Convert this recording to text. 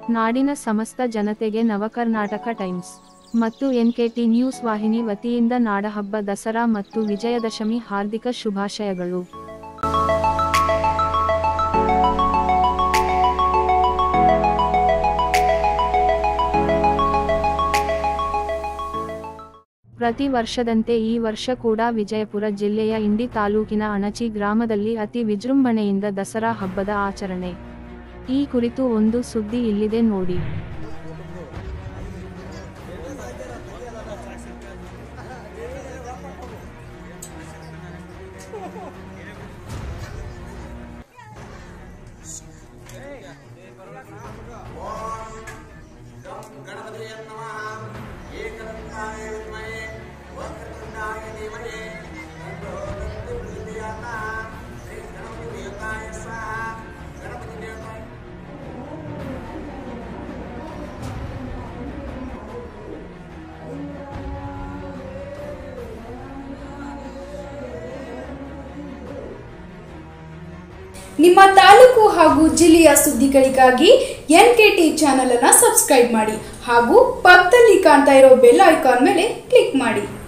ನಾಡಿನ ಸಮಸ್ತ ಜನತೆಗೆ ನವಕರ್ನಾಟಕ ಟೈಮ್ಸ್ ಮತ್ತು ಎನ್ಕೆಟಿ ನ್ಯೂಸ್ ವಾಹಿನಿ ವತಿಯಿಂದ ನಾಡಹಬ್ಬ ದಸರಾ ಮತ್ತು ವಿಜಯದಶಮಿ ಹಾರ್ದಿಕ ಶುಭಾಶಯಗಳು ಪ್ರತಿ ವರ್ಷದಂತೆ ಈ ವರ್ಷ ಕೂಡ ವಿಜಯಪುರ ಜಿಲ್ಲೆಯ ಇಂಡಿ ತಾಲೂಕಿನ ಅಣಚಿ ಗ್ರಾಮದಲ್ಲಿ ಅತಿ ವಿಜೃಂಭಣೆಯಿಂದ ದಸರಾ ಹಬ್ಬದ ಆಚರಣೆ ಈ ಕುರಿತು ಒಂದು ಸುದ್ದಿ ಇಲ್ಲಿದೆ ನೋಡಿ ಗಣಪತಿಯ ನಮಃ ಏಕದಂತಾಯ ವಿದ್ಮಹೇ ವಕ್ರತುಂಡಾಯ ಧೀಮಹಿ ತನ್ನೋ ದಂತಿ ಪ್ರಚೋದಯಾತ್ ಶ್ರೀ ಗಣಪತಿ ದೇವತಾಯ ಸ್ವಾಹಾ ಗಣಪತಿ ದೇವತಾಯ ನಿಮ್ಮ ತಾಲೂಕು ಹಾಗೂ ಜಿಲ್ಲೆಯ ಸುದ್ದಿಗಳಿಗಾಗಿ ಎನ್ ಕೆ ಟಿ ಚಾನಲ್ ಅನ್ನು ಸಬ್ಸ್ಕ್ರೈಬ್ ಮಾಡಿ ಹಾಗೂ ಪಕ್ಕದಲ್ಲಿ ಕಾಣ್ತಾ ಇರೋ ಬೆಲ್ ಐಕಾನ್ ಮೇಲೆ ಕ್ಲಿಕ್ ಮಾಡಿ